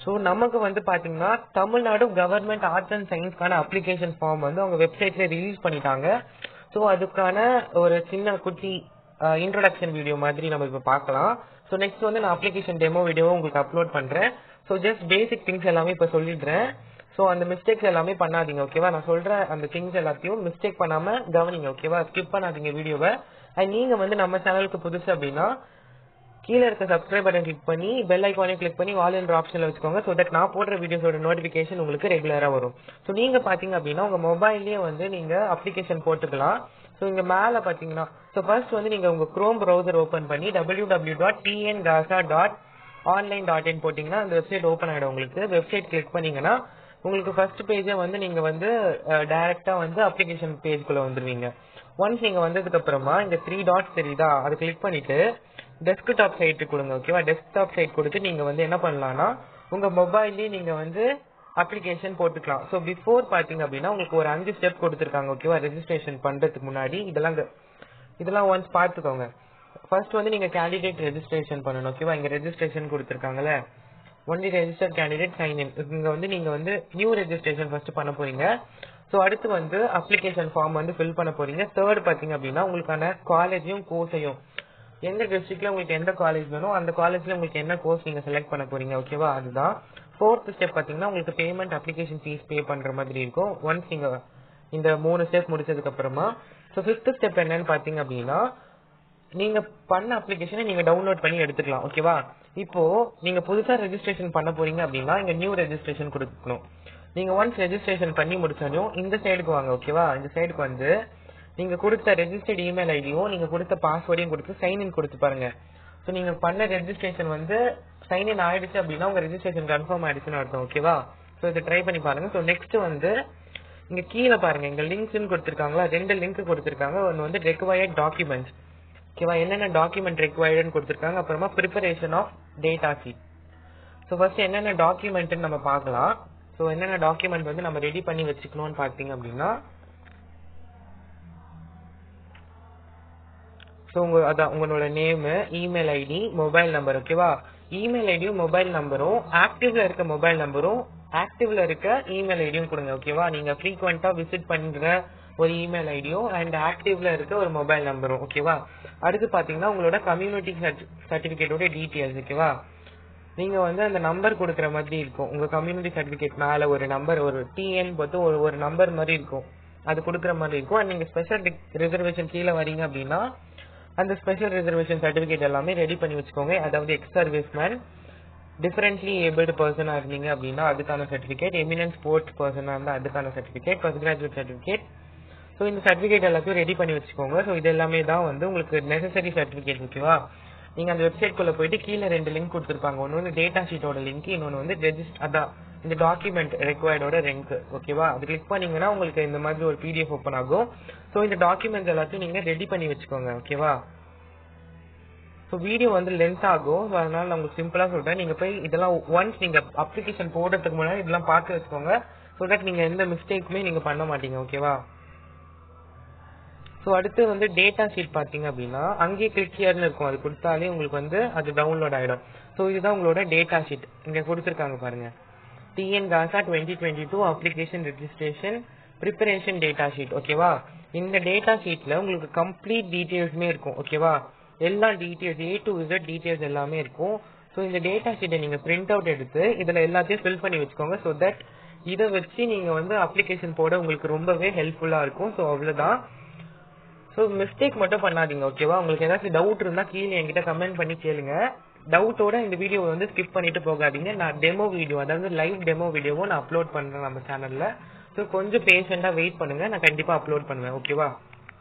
so நமக்கு வந்து பாத்தீங்கன்னா தமிழ்நாடு கவர்மெண்ட் ஆர்ட்ஸ் அண்ட் சயின்ஸ்க்கான அப்ளிகேஷன் ஃபார்ம் வந்து அவங்க வெப்சைட்ல ரிலீஸ் பண்ணிட்டாங்க ஸோ அதுக்கான ஒரு சின்ன குட்டி இன்ட்ரோடக்ஷன் வீடியோ மாதிரி நம்ம இப்போ பார்க்கலாம் ஸோ நெக்ஸ்ட் வந்து நான் அப்ளிகேஷன் டெமோ வீடியோ உங்களுக்கு அப்லோட் பண்றேன் ஸோ ஜஸ்ட் பேசிக் திங்ஸ் எல்லாமே இப்போ சொல்லிடுறேன் ஸோ அந்த மிஸ்டேக்ஸ் எல்லாமே பண்ணாதீங்க ஓகேவா நான் சொல்ற அந்த திங்ஸ் எல்லாத்தையும் மிஸ்டேக் பண்ணாம கவனிங்க ஓகேவா ஸ்கிப் பண்ணாதீங்க வீடியோவை அண்ட் நீங்க வந்து நம்ம சேனலுக்கு புதுசு அப்படின்னா கீழே இருக்க சப்ஸ்கிரைப் பட்டன் கிளிக் பண்ணி பெல் ஐக்கானே கிளிக் பண்ணி ஆல் என்ற ஆப்ஷன்ல வச்சுக்கோங்க ஸோ தட் நான் போடுற வீடியோஸோட நோட்டிஃபிகேஷன் உங்களுக்கு ரெகுலரா வரும் ஸோ நீங்க பாத்தீங்க அப்படின்னா உங்க மொபைல்லயே வந்து நீங்க அப்ளிகேஷன் போட்டுக்கலாம் ஸோ இங்க மேல பாத்தீங்கன்னா ஸோ ஃபர்ஸ்ட் வந்து நீங்க உங்க குரோம் ப்ரௌசர் ஓபன் பண்ணி டபிள்யூ டபிள்யூ டாட் டிஎன் காசா டாட் ஆன்லைன் டாட் இன் போட்டீங்கன்னா அந்த வெப்சைட் ஓப்பன் ஆயிடும் உங்களுக்கு வெப்சைட் கிளிக் பண்ணீங்கன்னா உங்களுக்கு ஃபர்ஸ்ட் பேஜே வந்து நீங்க வந்து டைரக்டா வந்து அப்ளிகேஷன் பேஜ்குள்ள வந்துருவீங்க ஒன்ஸ் நீங்க வந்ததுக்கு அப்புறமா இந்த த்ரீ டாட்ஸ் தெரியுதா அதை கிளிக் பண்ணிட்டு டெஸ்க்டாப் சைட்டு கொடுங்க ஓகேவா டெஸ்க்டாப் சைட் கொடுத்து நீங்க வந்து என்ன பண்ணலாம்னா உங்க மொபைல்லயே நீங்க வந்து அப்ளிகேஷன் போட்டுக்கலாம் ஸோ பிஃபோர் பாத்தீங்க அப்படின்னா உங்களுக்கு ஒரு அஞ்சு ஸ்டெப் கொடுத்துருக்காங்க ஓகேவா ரெஜிஸ்ட்ரேஷன் பண்றதுக்கு முன்னாடி இதெல்லாம் க- இதெல்லாம் ஒன்ஸ் பார்த்துக்கோங்க ஃபர்ஸ்ட் வந்து நீங்க கேண்டிடேட் ரெஜிஸ்ட்ரேஷன் பண்ணணும் ஓகேவா இங்க ரெஜிஸ்ட்ரேஷன் கொடுத்துருக்காங்கல்ல only register candidate sign in இங்க வந்து நீங்க வந்து நியூ ரெஜிஸ்ட்ரேஷன் ஃபர்ஸ்ட் பண்ண போறீங்க ஸோ அடுத்து வந்து அப்ளிகேஷன் ஃபார்ம் வந்து ஃபில் பண்ண போறீங்க தேர்ட் பாத்தீங்க அப்படின்னா உங்களுக்கான காலேஜையும் கோர்ஸையும் எந்த டிஸ்ட்ரிக்ட்ல உங்களுக்கு எந்த காலேஜ் வேணும் அந்த காலேஜ்ல உங்களுக்கு என்ன கோர்ஸ் நீங்க செலக்ட் பண்ண போறீங்க ஓகேவா அதுதான் ஃபோர்த் ஸ்டெப் பாத்தீங்கன்னா உங்களுக்கு பேமெண்ட் அப்ளிகேஷன் ஃபீஸ் பே பண்ற மாதிரி இருக்கும் ஒன்ஸ் நீங்க இந்த மூணு ஸ்டெப் முடிச்சதுக்கு அப்புறமா ஸோ ஃபிஃப்த் ஸ்டெப் என்னன்னு பாத்தீங்க அப்படின்னா நீங்க பண்ண அப்ளிகேஷனை நீங்க டவுன்லோட் பண்ணி எடுத்துக்கலாம் ஓகேவா இப்போ நீங்க புதுசா ரெஜிஸ்ட்ரேஷன் பண்ண போறீங்க அப்படின்னா இங்க நியூ ரெஜிஸ்ட்ரேஷன் கொடுக்கணும் நீங்க ஒன்ஸ் ரெஜிஸ்ட்ரேஷன் பண்ணி முடிச்சாலும் இந்த சைடுக்கு வாங்க ஓகேவா இந்த சைடுக்கு வந்து நீங்க கொடுத்த ரெஜிஸ்டர்ட் இமெயில் ஐடியும் நீங்க கொடுத்த பாஸ்வேர்டையும் கொடுத்து சைன் இன் கொடுத்து பாருங்க ஸோ நீங்க பண்ண ரெஜிஸ்ட்ரேஷன் வந்து சைன் இன் ஆயிடுச்சு அப்படின்னா உங்க ரெஜிஸ்ட்ரேஷன் கன்ஃபார்ம் ஆயிடுச்சுன்னு அர்த்தம் ஓகேவா ஸோ இதை ட்ரை பண்ணி பாருங்க ஸோ நெக்ஸ்ட் வந்து இங்க கீழே பாருங்க இங்க லிங்க்ஸ்னு கொடுத்துருக்காங்களா ரெண்டு லிங்க் கொடுத்துருக்காங்க ஒன்னு வந்து ரெக்வயர்ட் டாக்குமெண்ட்ஸ் ஓகேவா என்னென்ன டாக்குமெண்ட் ரெக்வயர்டுன்னு கொடுத்துருக்காங்க அப்புறமா preparation of data sheet so first என்னென்ன டாக்குமெண்ட்னு நம்ம பார்க்கலாம் ஸோ என்னென்ன டாக்குமெண்ட் வந்து நம்ம ரெடி பண்ணி வச்சுக்கணும்னு பார்த்தீங்க அப்படின்னா ஸோ உங்க அதான் உங்களோட name email ID mobile number ஓகேவா இமெயில் ஐடியும் மொபைல் நம்பரும் ஆக்டிவ்ல இருக்க மொபைல் நம்பரும் ஆக்டிவ்ல இருக்க இமெயில் ஐடியும் கொடுங்க ஓகேவா நீங்க ஃப்ரீக்வெண்டா விசிட் பண்ற ஒரு இமெயில் ஐடியும் அண்ட் ஆக்டிவ்ல இருக்க ஒரு மொபைல் நம்பரும் ஓகேவா அடுத்து பாத்தீங்கன்னா உங்களோட கம்யூனிட்டி சர்டிபிகேட்டோட டீட்டெயில்ஸ் ஓகேவா நீங்க வந்து அந்த நம்பர் கொடுக்குற மாதிரி இருக்கும் உங்க கம்யூனிட்டி சர்டிபிகேட் மேல ஒரு நம்பர் ஒரு டிஎன் பார்த்து ஒரு ஒரு நம்பர் மாதிரி இருக்கும் அது கொடுக்குற மாதிரி இருக்கும் அண்ட் நீங்க ஸ்பெஷல் ரிசர்வேஷன் கீழே வரீங்க அப்படின்னா அந்த ஸ்பெஷல் ரிசர்வேஷன் சர்டிபிகேட் எல்லாமே ரெடி பண்ணி வச்சுக்கோங்க அதாவது ex service man differently abled பர்சனா இருந்தீங்க அப்படின்னா அதுக்கான சர்டிபிகேட் எமினன்ட் ஸ்போர்ட்ஸ் பர்சனா இருந்தா அதுக்கான certificate first graduate certificate so இந்த சர்டிபிகேட் எல்லாத்தையும் ரெடி பண்ணி வச்சுக்கோங்க ஸோ இது எல்லாமே தான் வந்து உங்களுக்கு நெசசரி சர்டிபிகேட் ஓகேவா நீங்க அந்த வெப்சைட் குள்ள போயிட்டு கீழே ரெண்டு லிங்க் கொடுத்துருப்பாங்க ஒன்னு வந்து டேட்டா ஷீட்டோட லிங்க் இன்னொன்னு வந்து ரெஜிஸ்ட் அதான் இந்த டாக்குமெண்ட் ரெக்வயர்டோட லிங்க் ஓகேவா அது கிளிக் பண்ணீங்கன்னா உங்களுக்கு இந்த மாதிரி ஒரு பிடிஎஃப் ஓப்பன் ஆகும் ஸோ இந்த டாக்குமெண்ட்ஸ் எல்லாத்தையும் நீங்க ரெடி பண்ணி வச்சுக்கோங்க ஓகேவா ஸோ வீடியோ வந்து லென்த் ஆகும் ஸோ அதனால நான் உங்களுக்கு சிம்பிளா சொல்றேன் நீங்க போய் இதெல்லாம் ஒன்ஸ் நீங்க அப்ளிகேஷன் போடுறதுக்கு முன்னாடி இதெல்லாம் பார்த்து வச்சுக்கோங்க ஸோ தட் நீங்க எந்த மிஸ்டேக்குமே நீங்க பண்ண மாட்டீங்க ஓகேவா ஸோ அடுத்து வந்து டேட்டா ஷீட் பார்த்தீங்க அப்படின்னா அங்கேயே கிளிக் ஹியர்னு இருக்கும் அது கொடுத்தாலே உங்களுக்கு வந்து அது டவுன்லோட் ஆயிடும் ஸோ இதுதான் உங்களோட டேட்டா ஷீட் இங்க கொடுத்துருக்காங்க பாருங்க டிஎன் காசா twenty twenty two application registration preparation data sheet ஓகேவா இந்த டேட்டா ஷீட்ல உங்களுக்கு கம்ப்ளீட் டீடைல்ஸ்மே இருக்கும் ஓகேவா எல்லா details A to Z details எல்லாமே இருக்கும் ஸோ இந்த டேட்டா ஷீட்டை நீங்க பிரிண்ட் அவுட் எடுத்து இதுல எல்லாத்தையும் ஃபில் பண்ணி வச்சுக்கோங்க ஸோ தட் இதை வச்சு நீங்க வந்து அப்ளிகேஷன் போட உங்களுக்கு ரொம்பவே ஹெல்ப்ஃபுல்லா இருக்கும் ஸோ அவ்வளவுதான் ஸோ மிஸ்டேக் மட்டும் பண்ணாதீங்க ஓகேவா உங்களுக்கு ஏதாச்சும் டவுட் இருந்தா கீழே என்கிட்ட கமெண்ட் பண்ணி கேளுங்க டவுட்டோட இந்த வீடியோவை வந்து ஸ்கிப் பண்ணிட்டு போகாதீங்க நான் டெமோ வீடியோ அதாவது லைவ் டெமோ வீடியோவும் நான் அப்லோட் பண்றேன் நம்ம சேனல்ல ஸோ கொஞ்சம் பேஷண்டா வெயிட் பண்ணுங்க நான் கண்டிப்பா அப்லோட் பண்ணுவேன் ஓகேவா